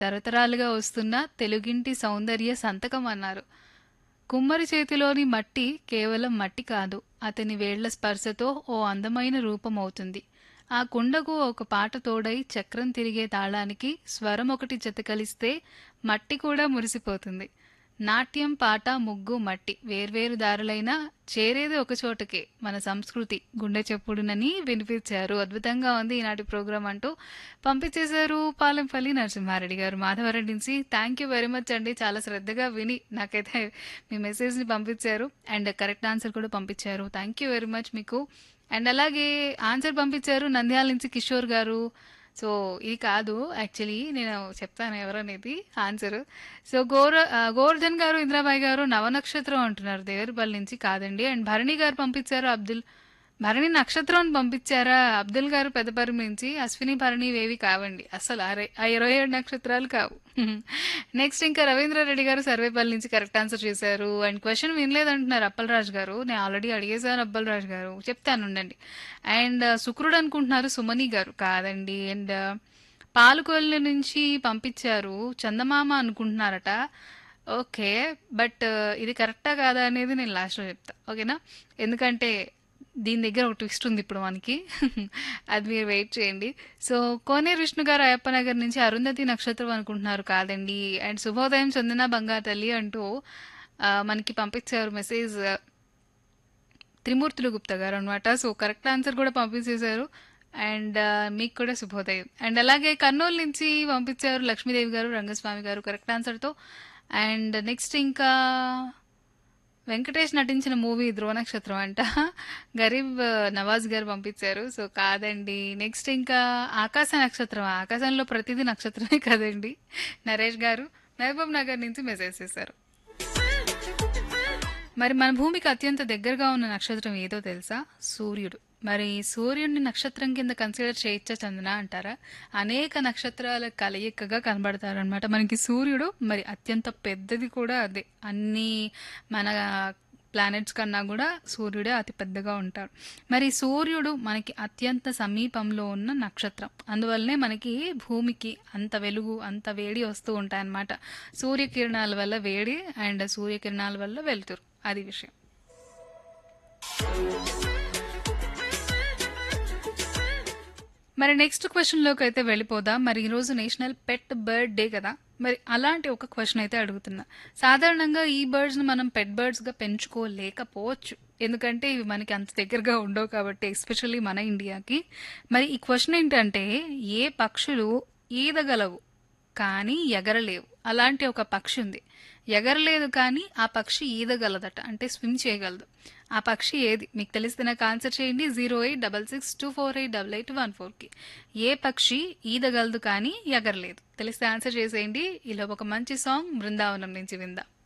తరతరాలుగా వస్తున్న తెలుగింటి సౌందర్య సంతకం అన్నారు కుమ్మరి చేతిలోని మట్టి కేవలం మట్టి కాదు అతని వేళ్ల స్పర్శతో ఓ అందమైన రూపం అవుతుంది ఆ కుండకు ఒక పాట తోడై చక్రం తిరిగే తాళానికి స్వరం ఒకటి జతకలిస్తే మట్టి కూడా మురిసిపోతుంది నాట్యం పాట ముగ్గు మట్టి వేర్వేరు దారులైనా చేరేది ఒక చోటకే మన సంస్కృతి గుండె చెప్పుడునని వినిపించారు అద్భుతంగా ఉంది ఈనాటి ప్రోగ్రాం అంటూ పంపించేశారు పాలెంపల్లి నరసింహారెడ్డి గారు మాధవరెడ్డి నుంచి థ్యాంక్ యూ వెరీ మచ్ అండి చాలా శ్రద్ధగా విని నాకైతే మీ మెసేజ్ని పంపించారు అండ్ కరెక్ట్ ఆన్సర్ కూడా పంపించారు థ్యాంక్ యూ వెరీ మచ్ మీకు అండ్ అలాగే ఆన్సర్ పంపించారు నంద్యాల నుంచి కిషోర్ గారు సో ఇది కాదు యాక్చువల్లీ నేను చెప్తాను ఎవరనేది ఆన్సర్ సో గోర ఆ, గోవర్ధన్ గారు ఇంద్రాబాయి గారు నవనక్షత్రం అంటున్నారు దేవరపల్లి నుంచి కాదండి అండ్ భరణి గారు పంపించారు అబ్దుల్ భరణి నక్షత్రం అని పంపించారా అబ్దుల్ గారు పెద్దపరి నుంచి అశ్విని భరణి వేవి కావండి అసలు అరే ఆ ఇరవై ఏడు నక్షత్రాలు కావు నెక్స్ట్ ఇంకా రవీంద్ర రెడ్డి గారు సర్వేపల్లి నుంచి కరెక్ట్ ఆన్సర్ చేశారు అండ్ క్వశ్చన్ వినలేదంటున్నారు అప్పలరాజు గారు నేను ఆల్రెడీ అడిగేశాను అప్పలరాజు గారు చెప్తాను ఉండండి అండ్ శుక్రుడు అనుకుంటున్నారు సుమని గారు కాదండి అండ్ పాలకొల్లు నుంచి పంపించారు చందమామ అనుకుంటున్నారట ఓకే బట్ ఇది కరెక్టా కాదా అనేది నేను లాస్ట్లో చెప్తా ఓకేనా ఎందుకంటే దీని దగ్గర ఒక ట్విస్ట్ ఉంది ఇప్పుడు మనకి అది మీరు వెయిట్ చేయండి సో కోనేరు విష్ణు గారు అయ్యప్ప నగర్ నుంచి అరుంధతి నక్షత్రం అనుకుంటున్నారు కాదండి అండ్ శుభోదయం చందన బంగారు తల్లి అంటూ ఆ, మనకి పంపించారు మెసేజ్ త్రిమూర్తులు గుప్తా గారు అనమాట సో కరెక్ట్ ఆన్సర్ కూడా పంపించేశారు అండ్ మీకు కూడా శుభోదయం అండ్ అలాగే కర్నూలు నుంచి పంపించారు లక్ష్మీదేవి గారు రంగస్వామి గారు కరెక్ట్ ఆన్సర్తో అండ్ నెక్స్ట్ ఇంకా వెంకటేష్ నటించిన మూవీ ధ్రువ నక్షత్రం అంట గరీబ్ నవాజ్ గారు పంపించారు సో కాదండి నెక్స్ట్ ఇంకా ఆకాశ నక్షత్రం ఆకాశంలో ప్రతిదీ నక్షత్రమే కదండి నరేష్ గారు మహబూబ్ నగర్ నుంచి మెసేజ్ చేశారు మరి మన భూమికి అత్యంత దగ్గరగా ఉన్న నక్షత్రం ఏదో తెలుసా సూర్యుడు మరి సూర్యుడిని నక్షత్రం కింద కన్సిడర్ చేయొచ్చా చందన అంటారా అనేక నక్షత్రాల కలయికగా కనబడతారనమాట మనకి సూర్యుడు మరి అత్యంత పెద్దది కూడా అదే అన్ని మన ప్లానెట్స్ కన్నా కూడా సూర్యుడే అతి పెద్దగా ఉంటాడు మరి సూర్యుడు మనకి అత్యంత సమీపంలో ఉన్న నక్షత్రం అందువల్లనే మనకి భూమికి అంత వెలుగు అంత వేడి వస్తూ ఉంటాయన్నమాట సూర్యకిరణాల వల్ల వేడి అండ్ సూర్యకిరణాల వల్ల వెలుతురు అది విషయం మరి నెక్స్ట్ క్వశ్చన్లోకి అయితే వెళ్ళిపోదాం మరి ఈరోజు నేషనల్ పెట్ బర్డ్ డే కదా మరి అలాంటి ఒక క్వశ్చన్ అయితే అడుగుతున్నా సాధారణంగా ఈ బర్డ్స్ని మనం పెట్ బర్డ్స్గా పెంచుకోలేకపోవచ్చు ఎందుకంటే ఇవి మనకి అంత దగ్గరగా ఉండవు కాబట్టి ఎస్పెషల్లీ మన ఇండియాకి మరి ఈ క్వశ్చన్ ఏంటంటే ఏ పక్షులు ఈదగలవు కానీ ఎగరలేవు అలాంటి ఒక పక్షి ఉంది ఎగరలేదు కానీ ఆ పక్షి ఈదగలదట అంటే స్విమ్ చేయగలదు ఆ పక్షి ఏది మీకు తెలిస్తే నాకు ఆన్సర్ చేయండి zero eight double six two four eight double eight one ఫోర్కి ఏ పక్షి ఈదగలదు కానీ ఎగరలేదు తెలిస్తే ఆన్సర్ చేసేయండి ఇలా ఒక మంచి సాంగ్ బృందావనం నుంచి విందాం